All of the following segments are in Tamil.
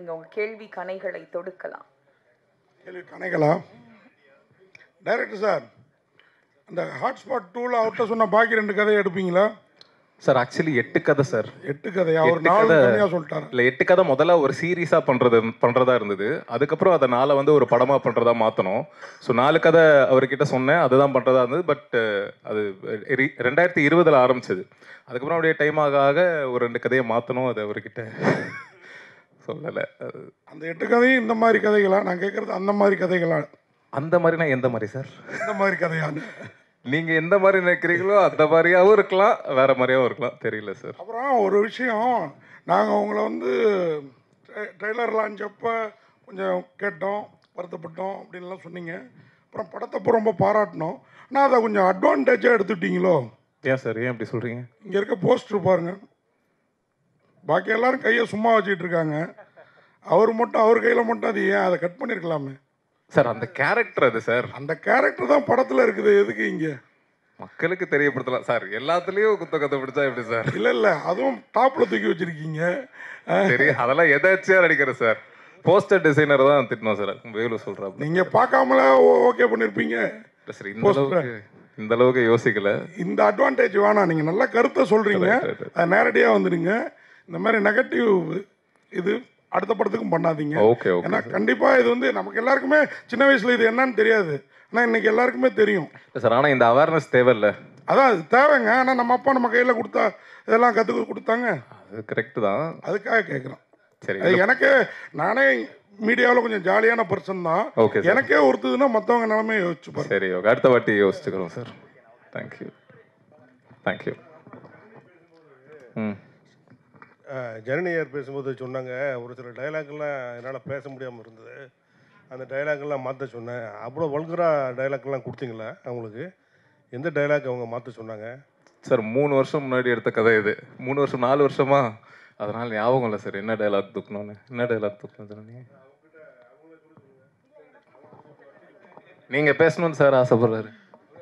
நீங்க உங்க கேள்வி கணைகளை தொடுக்கலாம் கேள்வி கணைகளா டைரக்டர் சார் அந்த ஹாட்ஸ்பாட் டூவில் அவர்கிட்ட சொன்ன பாக்கி ரெண்டு கதையை எடுப்பீங்களா சார் ஆக்சுவலி எட்டு கதை சார் எட்டு கதையா ஒரு எட்டு நாலு கதை. கம்மியாக சொல்லிட்டாரு இல்ல எட்டு கதை முதல்ல ஒரு சீரீஸா பண்றது பண்றதா இருந்தது அதுக்கப்புறம் அதை நாளை வந்து ஒரு படமா பண்றதா மாத்தணும் ஸோ நாலு கதை அவர்கிட்ட சொன்னேன் அதுதான் பண்றதா இருந்தது பட் அது re- ரெண்டாயிரத்தி இருபதுல ஆரம்பிச்சது அதுக்கப்புறம் அப்படியே டைம் ஆக ஆக ஒரு ரெண்டு கதையை மாத்தணும் அது அவர்கிட்ட சொல்லலை அது அந்த எட்டு கதையும் இந்த மாதிரி கதைகளா நான் கேட்குறது அந்த மாதிரி கதைகளா அந்த மாதிரினா எந்த மாதிரி சார் இந்த மாதிரி கதையான்னு நீங்க எந்த மாதிரி நினைக்கிறீங்களோ அந்த மாதிரியாவும் இருக்கலாம் வேற மாதிரியாவும் இருக்கலாம் தெரியல சார் அப்புறம் ஒரு விஷயம் நாங்கள் உங்களை வந்து ட்ரெய்லர் லான்ச் அப்போ கொஞ்சம் கேட்டோம் வருத்தப்பட்டோம் அப்படின்லாம் சொன்னீங்க அப்புறம் படத்தை அப்போ ரொம்ப பாராட்டினோம் ஆனால் அதை கொஞ்சம் அட்வான்டேஜாக எடுத்துட்டீங்களோ ஏன் சார் ஏன் அப்படி சொல்றீங்க இங்கே இருக்க போஸ்டர் பாருங்க பாக்கி எல்லாரும் கையை சும்மா வச்சுட்டு இருக்காங்க அவர் மட்டும் அவர் கையில் மட்டும் அது ஏன் அதை கட் பண்ணியிருக்கலாமே சார் அந்த கேரக்டர் அது சார் அந்த கேரக்டர் தான் படத்தில் இருக்குது எதுக்கு இங்கே மக்களுக்கு தெரியப்படுத்தலாம் சார் எல்லாத்துலயும் குத்த கதை பிடிச்சா எப்படி சார் இல்லை இல்லை அதுவும் டாப்பில் தூக்கி வச்சிருக்கீங்க சரி அதெல்லாம் எதாச்சியா நடிக்கிறேன் சார் போஸ்டர் டிசைனர் தான் திட்டணும் சார் வேலு சொல்றாரு நீங்கள் பார்க்காமல ஓகே பண்ணியிருப்பீங்க சார் இந்த அளவுக்கு இந்த அளவுக்கு யோசிக்கல இந்த அட்வான்டேஜ் வேணாம் நீங்கள் நல்ல கருத்தை சொல்கிறீங்க Right, right, right. அது நேரடியாக வந்துடுங்க இந்த மாதிரி நெகட்டிவ் இது அடுத்த படத்துக்கும் பண்ணாதீங்க ஓகே ஓகே ஏன்னா கண்டிப்பாக இது வந்து நமக்கு எல்லாருக்குமே சின்ன வயசில் இது என்னன்னு தெரியாது ஆனால் இன்னைக்கு எல்லாருக்குமே தெரியும் சார் ஆனா இந்த அவேர்னஸ் தேவையில்ல அதான் அது தேவைங்க ஆனால் நம்ம அப்பா நம்ம கையில் கொடுத்தா இதெல்லாம் கற்றுக்க கொடுத்தாங்க அது கரெக்ட் தான் அதுக்காக கேட்குறோம் சரி அது எனக்கு நானே மீடியாவில் கொஞ்சம் ஜாலியான பர்சன் தான் ஓகே சார் எனக்கே ஒருத்ததுன்னா மற்றவங்க நிலமையை யோசிச்சு பாருங்க சரி ஓகே அடுத்த வாட்டி யோசிச்சுக்கிறோம் சார் தேங்க்யூ தேங்க்யூ ம் ஜனனியார் பேசும்போது சொன்னாங்க ஒரு சில டைலாக்லாம் என்னால் பேச முடியாமல் இருந்தது அந்த டைலாக்லாம் மாற்ற சொன்னேன் அவ்வளோ வல்கராக டைலாக்லாம் கொடுத்தீங்களா அவங்களுக்கு எந்த டைலாக் அவங்க மாற்ற சொன்னாங்க சார் மூணு வருஷம் முன்னாடி எடுத்த கதை இது மூணு வருஷம் நாலு வருஷமா அதனால ஞாபகம் இல்லை சார் என்ன டைலாக் தூக்கணும்னு என்ன டைலாக் தூக்கணும் சார் நீங்க நீங்க பேசணும்னு சார் ஆசைப்படுறாரு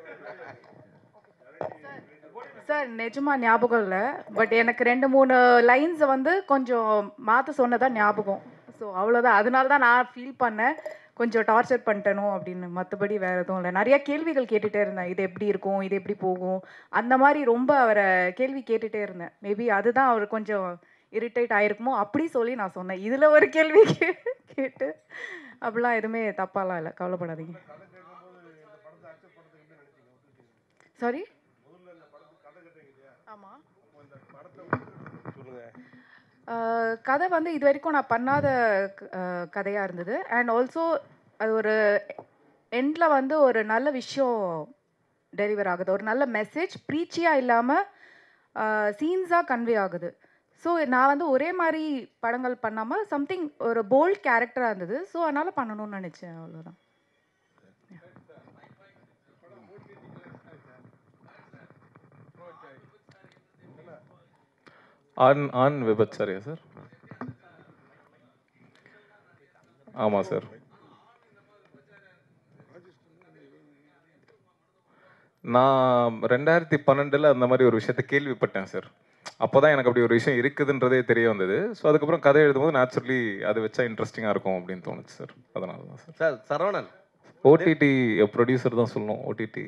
சார் நிஜமா ஞாபகம் இல்லை பட் எனக்கு ரெண்டு மூணு லைன்ஸ் வந்து கொஞ்சம் மாற்ற சொன்னதா ஞாபகம் ஸோ அவ்வளோதான் அதனால தான் நான் ஃபீல் பண்ணேன் கொஞ்சம் டார்ச்சர் பண்ணிட்டனோ அப்படின்னு மற்றபடி வேறு எதுவும் இல்லை நிறைய கேள்விகள் கேட்டுகிட்டே இருந்தேன் இது எப்படி இருக்கும் இது எப்படி போகும் அந்த மாதிரி ரொம்ப அவரை கேள்வி கேட்டுகிட்டே இருந்தேன் மேபி அதுதான் அவர் கொஞ்சம் இரிட்டேட் ஆயிருக்குமோ அப்படி சொல்லி நான் சொன்னேன் இதில் ஒரு கேள்வி கே கேட்டு அப்படிலாம் எதுவுமே தப்பாலாம் இல்லை கவலைப்படாதீங்க சாரி ஆமாம் சொல்லுங்கள் ஆஹ் கதை வந்து இது வரைக்கும் நான் பண்ணாத கதையாக இருந்தது அண்ட் ஆல்சோ அது ஒரு எண்டில் வந்து ஒரு நல்ல விஷயம் டெலிவர் ஆகுது ஒரு நல்ல மெசேஜ் ப்ரீச்சியாக இல்லாமல் சீன்ஸாக கன்வே ஆகுது ஸோ நான் வந்து ஒரே மாதிரி படங்கள் பண்ணாமல் சம்திங் ஒரு போல்ட் கேரக்டராக இருந்தது ஸோ அதனால் பண்ணணும்னு நினச்சேன் அவ்வளோதான் ஆண் ஆண் விபச்சாரியா சார் ஆமாம் சார் நான் ரெண்டாயிரத்தி பன்னெண்டில் அந்த மாதிரி ஒரு விஷயத்தை கேள்விப்பட்டேன் சார் அப்போ தான் எனக்கு அப்படி ஒரு விஷயம் இருக்குதுன்றதே தெரிய வந்தது ஸோ அதுக்கப்புறம் கதை எழுதும்போது நேச்சுரலி அது வச்சா இன்ட்ரெஸ்டிங்காக இருக்கும் அப்படின்னு தோணுச்சு சார் அதனால தான் sir sir Saravanan OTT producer தான் சொல்லணும் ஓடிடி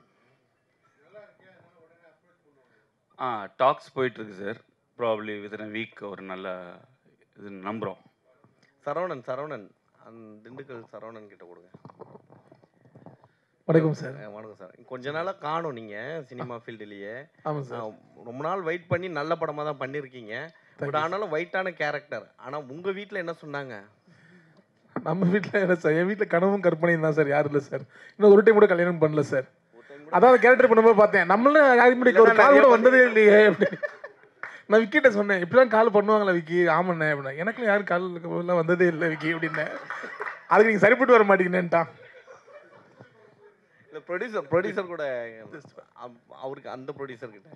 ஆ டாக்ஸ் போயிட்டுருக்கு sir probably within a week ஒரு நல்ல இது நம்புகிறோம் சரவணன் சரவணன் அந்த திண்டுக்கல் சரவணன் கிட்ட கொடுங்க வணக்கம் சார் ஆ, வணக்கம் சார் கொஞ்ச நாளாக காணும் நீங்கள் சினிமா ஃபீல்டுலேயே ஆமாம் சார் ரொம்ப நாள் வெயிட் பண்ணி நல்ல படமாக தான் பண்ணியிருக்கீங்க பட் ஆனாலும் ஒயிட்டான கேரக்டர் ஆனால் உங்கள் வீட்டில் என்ன சொன்னாங்க நம்ம வீட்டில் என்ன சார் என் வீட்டில் கனவும் கற்பனையும் தான் சார் யாரும் இல்லை சார் இன்னும் ஒரு டைம் கூட கல்யாணம் பண்ணல சார் அதான் கேரக்டர் பண்ணும்போது பார்த்தேன் நம்மளும் யாரும் ஒரு கால் கூட வந்ததே இல்லையே அப்படின்னு நான் விக்கிட்ட சொன்னேன் இப்படிலாம் கால் பண்ணுவாங்களா விக்கி ஆமாண்ணே அப்படின்னா எனக்கும் யாரும் கால் எல்லாம் வந்ததே இல்லை விக்கி அப்படின்னேன் அதுக்கு நீங்கள் சரிப்பட்டு வர மாட்டீங்கன்னுட்டான் இல்லை ப்ரொடியூசர் ப்ரொடியூசர் கூட அவ- அவருக்கு அந்த ப்ரொடியூசர் கிட்ட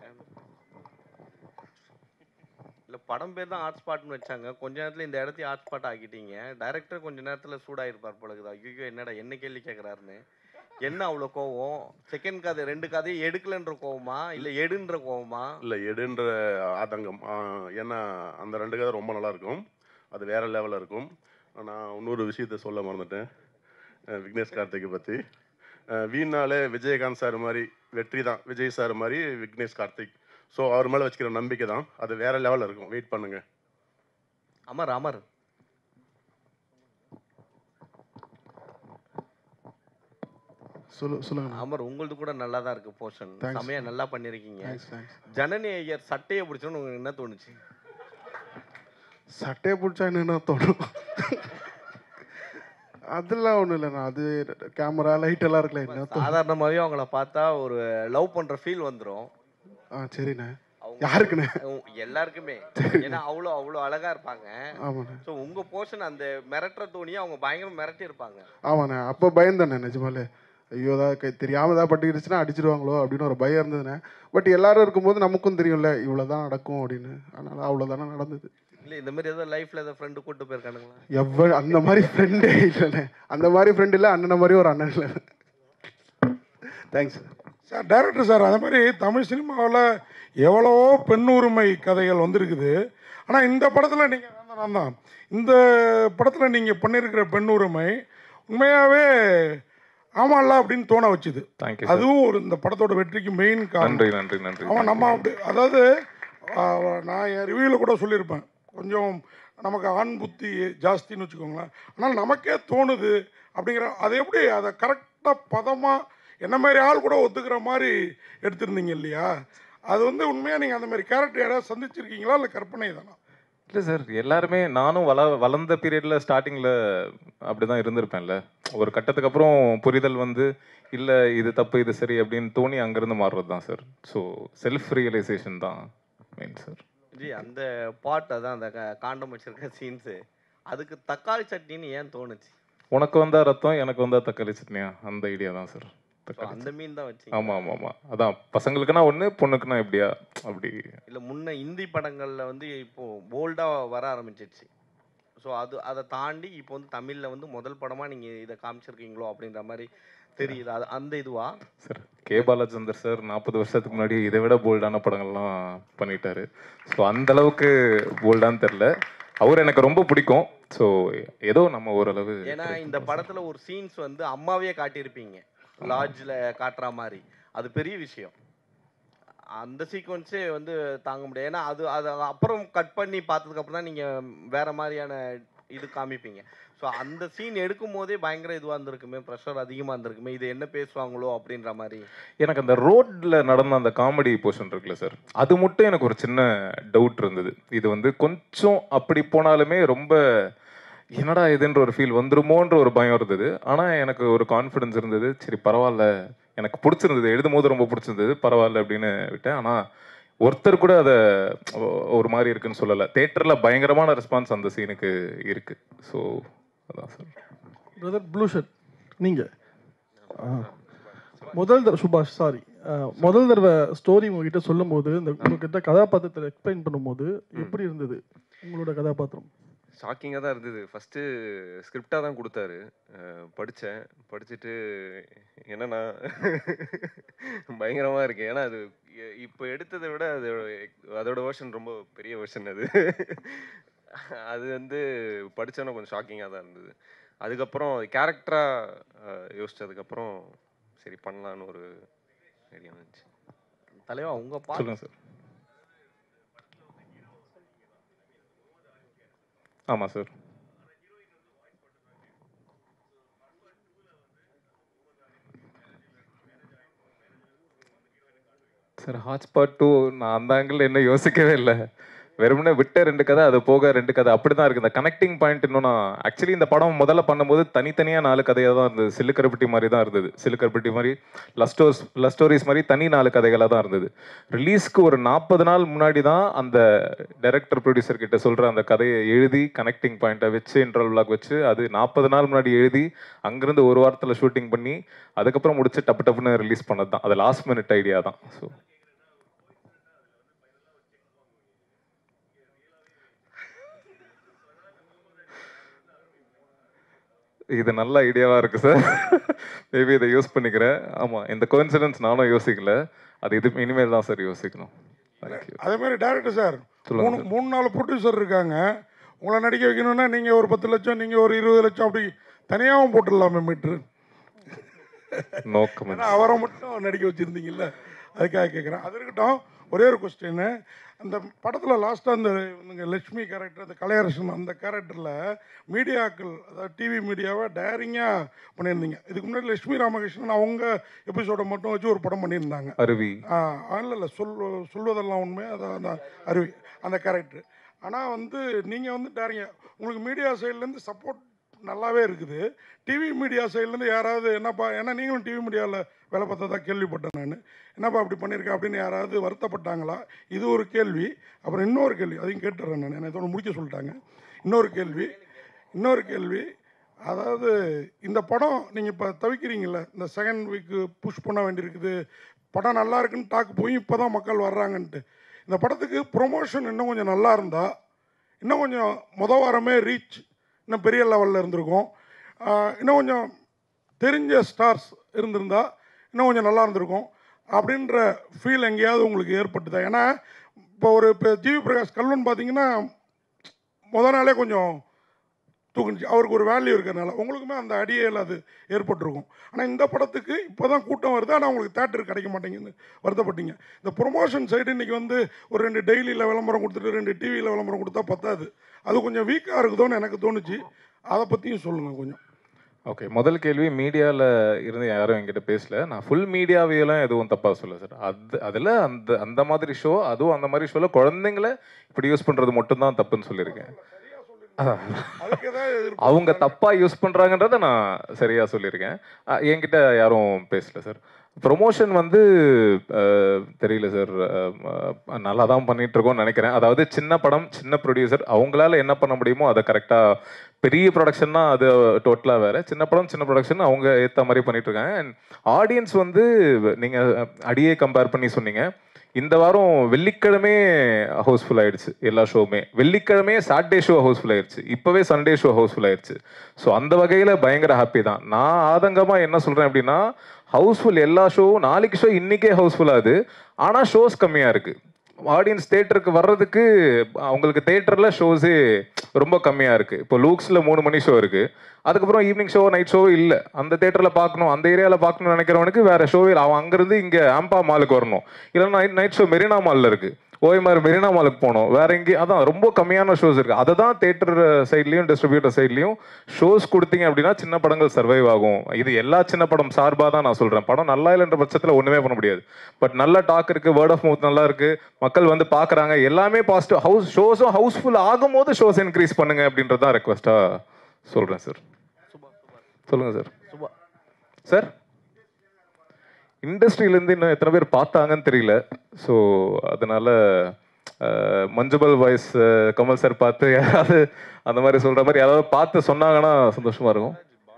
இல்லை படம் பேர் தான் ஹாட் ஸ்பாட்னு வச்சாங்க கொஞ்ச நேரத்தில் இந்த இடத்தையும் ஹாட் ஸ்பாட் ஆக்கிட்டீங்க டைரக்டர் கொஞ்ச நேரத்தில் சூடாயிருப்பார் போலக்குது ஐயோ என்னடா என்ன கேள்வி கேட்குறாருன்னு என்ன அவ்வளோ கோவம் செகண்ட் கதை ரெண்டு கதையும் எடுக்கலன்ற கோவமா இல்லை எடுன்ற கோவமா இல்லை எடுன்ற ஆதங்கம் ஆ, ஏன்னா அந்த ரெண்டு கதை ரொம்ப நல்லா இருக்கும் அது வேற லெவலில் இருக்கும் நான் இன்னொரு விஷயத்த சொல்ல மறந்துட்டேன் அஹ் விக்னேஷ் கார்த்திகை பற்றி வீணாலே விஜயகாந்த் சார் மாதிரி வெற்றி தான் விஜய் சார் மாதிரி விக்னேஷ் கார்த்திக் ஸோ அவர் மேலே வச்சுக்கிற நம்பிக்கை தான் அது வேற லெவலில் இருக்கும் வெயிட் பண்ணுங்க அமர் அமர் சொல்லு சொல்லுங்க அமர் உங்களது கூட நல்லா தான் இருக்கு போர்ஷன் Thanks. செமையா நல்லா பண்ணிருக்கீங்க தேங்க்ஸ் தேங்க்ஸ் ஜனனி ஐயர் சட்டையை பிடிச்சோன்னு உங்களுக்கு என்ன தோணுச்சு சட்டையை பிடிச்சா என்னென்ன தோணும் அதெல்லாம் ஒன்றும் இல்லைண்ணா அது கேமரா லைட் எல்லாம் இருக்குல்ல என்ன தோணும் சாதாரணமாகவே அவங்கள பார்த்தா ஒரு லவ் பண்ற ஃபீல் வந்துரும் ஆ சரிண்ணே அவங்க யாருக்குண்ணே அவங்க எல்லாருக்குமே ஏன்னா அவ்வளோ அவ்வளோ அழகா இருப்பாங்க ஆமாண்ணே ஸோ உங்க போர்ஷன் அந்த மிரட்டுற தோணியை அவங்க பயங்கரமா மிரட்டி இருப்பாங்க ஆமாண்ணே அப்போ பயந்தேண்ணே நிஜமாலே ஐயோ தான் கை தெரியாமல் தான் பட்டுக்கிடுச்சுன்னா அடிச்சிடுவாங்களோ அப்படின்னு ஒரு பயம் இருந்ததுண்ணே பட் எல்லாரும் இருக்கும்போது நமக்கும் தெரியும்ல இவ்வளோ தான் நடக்கும் அப்படின்னு அதனால் அவ்வளோதானே நடந்தது இல்ல இந்த மாதிரி ஏதோ லைஃப்ல ஏதோ ஃப்ரெண்டு கூட்டு போயிருக்கானுங்களா எவ்வளோ அந்த மாதிரி ஃப்ரெண்டே இல்லைண்ணே அந்த மாதிரி ஃப்ரெண்ட் இல்லை அண்ணனை மாதிரி ஒரு அண்ணன் இல்லை தேங்க்ஸ் சார் டைரக்டர் சார் அந்த மாதிரி தமிழ் சினிமாவில் எவ்வளவோ பெண் உரிமை கதைகள் வந்திருக்குது ஆனால் இந்த படத்தில் நீங்கள் நான் தான் நான் தான் இந்த படத்தில் நீங்கள் பண்ணியிருக்கிற பெண் உரிமை உண்மையாகவே ஆமாம்ல அப்படின்னு தோண வச்சுது தேங்க்யூ அதுவும் ஒரு இந்த படத்தோட வெற்றிக்கு மெயின் காரணம் நன்றி நன்றி நன்றி அவன் நம்ம அப்படி அதாவது ஆஹ், நான் என் ரிவ்யூவில் கூட சொல்லியிருப்பேன் கொஞ்சம் நமக்கு ஆண் புத்தி ஜாஸ்தின்னு வச்சுக்கோங்களேன் ஆனால் நமக்கே தோணுது அப்படிங்கிற அதை எப்படி அதை கரெக்டாக பதமாக என்ன மாதிரி ஆள் கூட ஒத்துக்கிற மாதிரி எடுத்திருந்தீங்க இல்லையா அது வந்து உண்மையாக நீங்கள் அந்த மாதிரி கேரக்டர் யாராவது சந்திச்சிருக்கீங்களா இல்லை கற்பனை தானா இல்லை சார் எல்லாருமே நானும் வள வளர்ந்த பீரியடில் ஸ்டார்டிங்கில் அப்படி தான் இருந்திருப்பேன்ல ஒரு கட்டத்துக்கு அப்புறம் புரிதல் வந்து இல்லை இது தப்பு இது சரி அப்படின்னு தோணி அங்கேருந்து மாறுறது தான் சார் ஸோ செல்ஃப் ரியலைசேஷன் தான் மெயின் சார் ஜி அந்த பாட் அதான் அந்த க- காண்டம் வச்சிருக்க சீன்ஸு அதுக்கு தக்காளி சட்னின்னு ஏன் தோணுச்சு உனக்கு வந்தா ரத்தம் எனக்கு வந்தா தக்காளி சட்னியா அந்த ஐடியா தான் சார் So, தக்காளி அந்த மீன் தான் வச்சு ஆமாம் ஆமாம் ஆமாம் அதான் பசங்களுக்குன்னா ஒன்று பொண்ணுக்குன்னா எப்படியா அப்படி இல்ல முன்ன இந்தி படங்கள்ல வந்து இப்போ போல்டா வர ஆரம்பிச்சிருச்சு ஸோ அது அதை தாண்டி இப்போ வந்து தமிழ்ல வந்து முதல் படமா நீங்க இதை காமிச்சிருக்கீங்களோ அப்படின்ற மாதிரி தெரியுது அது அந்த இதுவா சார் கே பாலச்சந்தர் சார் நாற்பது வருஷத்துக்கு முன்னாடி இதை விட போல்டான படங்கள்லாம் பண்ணிட்டாரு ஸோ அந்த அளவுக்கு போல்டான்னு தெரில அவர் எனக்கு ரொம்ப பிடிக்கும் ஸோ ஏதோ நம்ம ஓரளவு ஏன்னா இந்த படத்துல ஒரு சீன்ஸ் வந்து அம்மாவே காட்டியிருப்பீங்க லாட்ஜில் காட்டுற மாதிரி அது பெரிய விஷயம் அந்த சீக்வன்ஸே வந்து தாங்க முடியாது ஏன்னா அது அது அப்புறம் கட் பண்ணி பார்த்ததுக்கு அப்புறம் தான் நீங்க வேற மாதிரியான இது காமிப்பீங்க ஸோ அந்த சீன் எடுக்கும் போதே பயங்கர இதுவாக இருந்திருக்குமே ப்ரெஷர் அதிகமாக இருந்திருக்குமே இது என்ன பேசுவாங்களோ அப்படின்ற மாதிரி எனக்கு அந்த ரோட்ல நடந்த அந்த காமெடி போர்ஷன் இருக்குல்ல சார் அது மட்டும் எனக்கு ஒரு சின்ன டவுட் இருந்தது இது வந்து கொஞ்சம் அப்படி போனாலுமே ரொம்ப என்னடா இதுன்ற ஒரு ஃபீல் வந்துருமோன்ற ஒரு பயம் இருந்தது ஆனால் எனக்கு ஒரு கான்ஃபிடன்ஸ் இருந்தது சரி பரவாயில்ல எனக்கு பிடிச்சிருந்தது எழுதும் போது ரொம்ப பிடிச்சிருந்தது பரவாயில்ல அப்படின்னு விட்டேன் ஆனால் ஒருத்தர் கூட அதை ஒரு மாதிரி இருக்குன்னு சொல்லலை தேட்டரில் பயங்கரமான ரெஸ்பான்ஸ் அந்த சீனுக்கு இருக்கு ஸோ அதான் சார் பிரதர் ப்ளூ ஷர்ட் நீங்கள் முதல் தடவை சுபாஷ் சாரி முதல் தடவை ஸ்டோரி உங்ககிட்ட சொல்லும்போது இந்த உங்ககிட்ட கதாபாத்திரத்தை எக்ஸ்பிளைன் பண்ணும்போது எப்படி இருந்தது உங்களோட கதாபாத்திரம் ஷாக்கிங்காக தான் இருந்தது ஃபஸ்ட்டு ஸ்கிரிப்டாக தான் கொடுத்தாரு படித்தேன் படிச்சுட்டு என்னன்னா பயங்கரமாக இருக்கு ஏன்னா அது இ- இப்போ எடுத்ததை விட அதோட அதோட வெர்ஷன் ரொம்ப பெரிய வெர்ஷன் அது அது வந்து படித்தோன்னே கொஞ்சம் ஷாக்கிங்காக தான் இருந்தது அதுக்கப்புறம் கேரக்டராக யோசிச்சதுக்கப்புறம் சரி பண்ணலான்னு ஒரு ஐடியா வந்துச்சு தலைவா உங்க பாட்டு சொல்லுங்க சார் ஆமாம் சார் சார் ஹாட்ஸ்பாட் டூ நான் அந்த ஆங்கிள் என்ன யோசிக்கவே இல்லை வெறுமனே விட்ட ரெண்டு கதை அது போக ரெண்டு கதை அப்படி தான் இருக்குது இந்த கனெக்டிங் பாயிண்ட் இன்னும் நான் ஆக்சுவலி இந்த படம் முதல்ல பண்ணும்போது தனித்தனியாக நாலு கதையாக தான் இருந்தது சில்லுக்கருப்பட்டி மாதிரி தான் இருந்தது சில்லுக்கருப்பட்டி மாதிரி லவ் ஸ்டோர்ஸ் லவ் ஸ்டோரிஸ் மாதிரி தனி நாலு கதைகளாக தான் இருந்தது ரிலீஸ்க்கு ஒரு நாற்பது நாள் முன்னாடி தான் அந்த டைரக்டர் ப்ரொடியூசர் கிட்ட சொல்கிற அந்த கதையை எழுதி கனெக்டிங் பாயிண்ட்டை வச்சு இன்டர்வல் விளாக் வச்சு அது நாற்பது நாள் முன்னாடி எழுதி அங்கேருந்து ஒரு வாரத்தில் ஷூட்டிங் பண்ணி அதுக்கப்புறம் முடிச்சு டப்பு டப்புன்னு ரிலீஸ் பண்ணது தான் அது லாஸ்ட் மினிட் ஐடியா தான் ஸோ இது நல்ல ஐடியாவாக இருக்குது சார் மேபி இதை யூஸ் பண்ணிக்கிறேன் ஆமாம் இந்த கோயின்சிடன்ஸ் நானும் யோசிக்கல அது இது இனிமேல் தான் சார் யோசிக்கணும் தேங்க்யூ அதே மாதிரி டேரக்டர் சார் சொல்லுங்க மூணு மூணு நாலு ப்ரொடியூசர் இருக்காங்க உங்களை நடிக்க வைக்கணும்னா நீங்கள் ஒரு பத்து லட்சம் நீங்கள் ஒரு இருபது லட்சம் அப்படி தனியாகவும் போட்டுடலாமே மீட்ரு நோ ஏன்னா கமெண்ட்ஸ் அவரை மட்டும் நடிக்க வச்சுருந்தீங்கல்ல அதுக்காக கேட்குறேன் அது இருக்கட்டும் ஒரே ஒரு கொஸ்டின் அந்த படத்தில் லாஸ்ட்டாக அந்த இவங்க லட்சுமி கேரக்டர் அந்த கலையரசன் அந்த கேரக்டரில் மீடியாக்கள் அதாவது டிவி மீடியாவை டேரிங்காக பண்ணியிருந்தீங்க இதுக்கு முன்னாடி லட்சுமி ராமகிருஷ்ணன் அவங்க எபிசோடை மட்டும் வச்சு ஒரு படம் பண்ணியிருந்தாங்க அருவி இல்லை இல்லை சொல் சொல்வதெல்லாம் உண்மை அதான் அந்த அருவி அந்த கேரக்டர் ஆனால் வந்து நீங்கள் வந்து டேரிங்க உங்களுக்கு மீடியா சைட்லேருந்து சப்போர்ட் நல்லாவே இருக்குது டிவி மீடியா சைட்லேருந்து யாராவது என்னப்பா ஏன்னா நீங்களும் டிவி மீடியாவில் வேலை பார்த்ததா கேள்விப்பட்டேன் நான் என்னப்பா அப்படி பண்ணியிருக்கேன் அப்படின்னு யாராவது வருத்தப்பட்டாங்களா இது ஒரு கேள்வி அப்புறம் இன்னொரு கேள்வி அதையும் கேட்டுறேன் நான் என்னை இதோட முடிக்க சொல்லிட்டாங்க இன்னொரு கேள்வி இன்னொரு கேள்வி அதாவது இந்த படம் நீங்கள் இப்போ தவிக்கிறீங்கள இந்த செகண்ட் வீக்கு புஷ் பண்ண வேண்டியிருக்குது படம் நல்லா இருக்குன்னு டாக்கு போய் இப்போ தான் மக்கள் வர்றாங்கன்ட்டு இந்த படத்துக்கு ப்ரொமோஷன் இன்னும் கொஞ்சம் நல்லா இருந்தால் இன்னும் கொஞ்சம் முத வாரமே ரீச் இன்னும் பெரிய லெவலில் இருந்திருக்கும் ஆஹ் இன்னும் கொஞ்சம் தெரிஞ்ச ஸ்டார்ஸ் இருந்திருந்தா இன்னும் கொஞ்சம் நல்லா இருந்திருக்கும் அப்படின்ற ஃபீல் எங்கேயாவது உங்களுக்கு ஏற்பட்டுதா ஏன்னா இப்போ ஒரு இப்போ ஜிவி பிரகாஷ் கல்வன் பார்த்தீங்கன்னா முத நாளே கொஞ்சம் தூக்குனுச்சு அவருக்கு ஒரு வேல்யூ இருக்கிறனால உங்களுக்குமே அந்த அடியேல் அது ஏற்பட்டிருக்கும் ஆனால் இந்த படத்துக்கு இப்போ தான் கூட்டம் வருது ஆனால் உங்களுக்கு தேட்டர் கிடைக்க மாட்டேங்குது வருத்தப்பட்டீங்க இந்த ப்ரொமோஷன் சைடு இன்றைக்கி வந்து ஒரு ரெண்டு டெய்லியில் விளம்பரம் கொடுத்துட்டு ரெண்டு டிவியில் விளம்பரம் கொடுத்தா பத்தாது அது கொஞ்சம் வீக்காக இருக்குதோன்னு எனக்கு தோணுச்சு அதை பற்றியும் சொல்லுங்கள் கொஞ்சம் ஓகே முதல் கேள்வி மீடியாவில் இருந்து யாரும் என்கிட்ட பேசல நான் ஃபுல் மீடியாவையெல்லாம் எதுவும் தப்பாக சொல்ல சார் அது அதில் அந்த அந்த மாதிரி ஷோ அதுவும் அந்த மாதிரி ஷோவில் குழந்தைங்கள இப்படி யூஸ் பண்ணுறது மட்டும்தான் தப்புன்னு சொல்லியிருக்கேன் அதான். அதுக்கு ஏதாவது அவங்க தப்பா யூஸ் பண்றாங்கன்றத நான் சரியா சொல்லியிருக்கேன் அஹ் என்கிட்ட யாரும் பேசல சார் ப்ரொமோஷன் வந்து அஹ், தெரியல சார் நல்லா தான் பண்ணிட்டு இருக்கோம்னு நினைக்கிறேன் அதாவது சின்ன படம் சின்ன ப்ரொடியூசர் அவங்களால என்ன பண்ண முடியுமோ அதை கரெக்டாக பெரிய ப்ரொடக்ஷன்னா அது டோட்டலாக வேற சின்ன படம் சின்ன ப்ரொடக்ஷன் அவங்க ஏற்ற மாதிரி பண்ணிட்டு இருக்காங்க அண்ட் ஆடியன்ஸ் வந்து நீங்கள் அடியே கம்பேர் பண்ணி சொன்னீங்க இந்த வாரம் வெள்ளிக்கிழமை ஹவுஸ்ஃபுல் ஆயிடுச்சு எல்லா ஷோவுமே வெள்ளிக்கிழமையே சாட்டர்டே ஷோ ஹவுஸ்ஃபுல் ஆயிடுச்சு இப்போவே சண்டே ஷோ ஹவுஸ்ஃபுல் ஆயிடுச்சு ஸோ அந்த வகையில் பயங்கர ஹாப்பி தான் நான் ஆதங்கமாக என்ன சொல்கிறேன் அப்படின்னா ஹவுஸ்ஃபுல் எல்லா ஷோவும் நாளைக்கு ஷோ இன்னைக்கே ஹவுஸ்ஃபுல் ஆகுது ஆனால் ஷோஸ் கம்மியாக இருக்குது ஆடியன்ஸ் தேட்டருக்கு வர்றதுக்கு அவங்களுக்கு தேட்டரில் ஷோஸே ரொம்ப கம்மியாக இருக்குது இப்போ லூக்ஸில் மூணு மணி ஷோ இருக்குது அதுக்கப்புறம் ஈவினிங் ஷோ நைட் ஷோ இல்லை அந்த தேட்டரில் பார்க்கணும் அந்த ஏரியாவில் பார்க்கணும்னு நினைக்கிறவனுக்கு வேறு ஷோவே இல்லை. அவன் அங்கேருந்து இங்கே ஆம்பா மாலுக்கு வரணும் இல்லைன்னா நைட் நைட் ஷோ மெரினா மாலில் இருக்குது ஓஎம்ஆர் மெரினா மாலுக்கு போகணும் வேற எங்கேயும் அதான் ரொம்ப கம்மியான ஷோஸ் இருக்குது அதை தான் தேட்டர் சைட்லேயும் டிஸ்ட்ரிபியூட்டர் சைட்லேயும் ஷோஸ் கொடுத்தீங்க அப்படின்னா சின்ன படங்கள் சர்வைவ் ஆகும் இது எல்லா சின்ன படம் சார்பாக தான் நான் சொல்கிறேன் படம் நல்லா இல்லைன்ற பட்சத்தில் ஒன்றுமே பண்ண முடியாது பட் நல்ல டாக் இருக்குது வேர்ட் ஆஃப் மவுத் நல்லா இருக்குது மக்கள் வந்து பார்க்குறாங்க எல்லாமே பாசிட்டிவ் ஹவுஸ் ஷோஸும் ஹவுஸ்ஃபுல் ஆகும்போது ஷோஸ் இன்க்ரீஸ் பண்ணுங்க அப்படின்றது தான் ரெக்வஸ்ட்டாக சொல்கிறேன் சார் சொல்லுங்கள் சார் சார் இண்டஸ்ட்ரியிலேருந்து இன்னும் எத்தனை பேர் பார்த்தாங்கன்னு தெரியல ஸோ அதனால அஹ், மஞ்சுபல் வாய்ஸ் கமல் சார் பார்த்து யாராவது அந்த மாதிரி சொல்கிற மாதிரி யாராவது பார்த்து சொன்னாங்கன்னா சந்தோஷமா இருக்கும்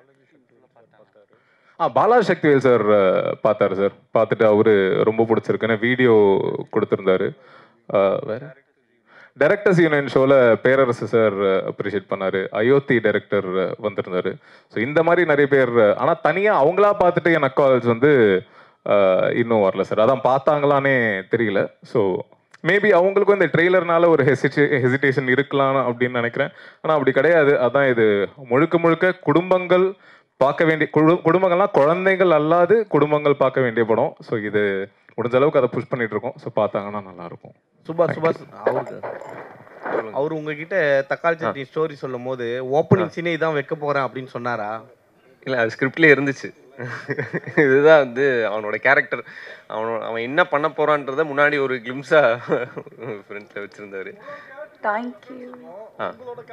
ஆ பாலா சக்திவேல் சார் பார்த்தாரு சார் பார்த்துட்டு அவரு ரொம்ப பிடிச்சிருக்குன்னு வீடியோ கொடுத்துருந்தாரு அஹ், வேற டைரக்டர்ஸ் யூனியன் ஷோவில் பேரரசு சார் அப்ரிஷியேட் பண்ணாரு அயோத்தி டைரக்டர் வந்திருந்தாரு ஸோ இந்த மாதிரி நிறைய பேர் ஆனால் தனியாக அவங்களா பார்த்துட்டு எனக்கு கால்ஸ் வந்து அஹ், இன்னும் வரல சார் அதான் பார்த்தாங்களானே தெரியல ஸோ மேபி அவங்களுக்கும் இந்த ட்ரெய்லர்னால ஒரு ஹெசிடே ஹெசிடேஷன் இருக்கலாம் அப்படின்னு நினைக்கிறேன் ஆனால் அப்படி கிடையாது அதான் இது முழுக்க முழுக்க குடும்பங்கள் பார்க்க வேண்டிய குடு- குடும்பங்கள்லாம் குழந்தைகள் அல்லாது குடும்பங்கள் பார்க்க வேண்டிய படம் ஸோ இது முடிஞ்ச அளவுக்கு அதை புஷ் பண்ணிட்டு இருக்கோம் ஸோ பார்த்தாங்கன்னா நல்லா இருக்கும் சுபாஷ் சுபாஷ் அவருக்கு அவர் உங்ககிட்ட தக்காளி சட்னி ஸ்டோரி சொல்லும் போது ஓப்பனிங் சீனே இதான் வைக்க போறேன் அப்படின்னு சொன்னாரா இல்லை அது ஸ்கிரிப்ட்லேயே இருந்துச்சு இதுதான் வந்து அவனோட கேரக்டர் அவனோட அவன் என்ன பண்ண போறான்றத முன்னாடி ஒரு கிளிம்ஸா ஃப்ரெண்ட்ல வச்சிருந்தாரு தேங்க்யூ ஆ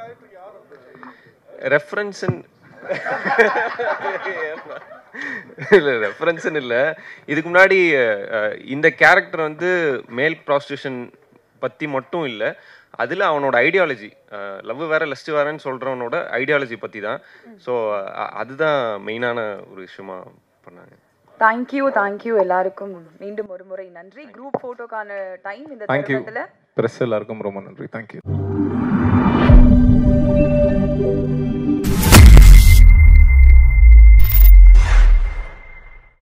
ரெஃபரன்ஸன் இல்லை ரெஃபரன்ஸ்னு இல்லை இதுக்கு முன்னாடி அஹ், இந்த கேரக்டர் வந்து மேல் ப்ராஸ்டியூஷன் பற்றி மட்டும் இல்லை அதில் அவனோட ஐடியாலஜி லவ் வேற லஸ்ட் வேறன்னு சொல்கிறவனோட ஐடியாலஜி பற்றி தான் ஸோ அதுதான் மெயினான ஒரு விஷயமா பண்ணாங்க தேங்க்யூ தேங்க்யூ எல்லாருக்கும் மீண்டும் ஒரு முறை நன்றி குரூப் போட்டோக்கான டைம் இந்த தேங்க்யூ தருணத்துல ப்ரெஸ் எல்லாருக்கும் ரொம்ப நன்றி தேங்க்யூ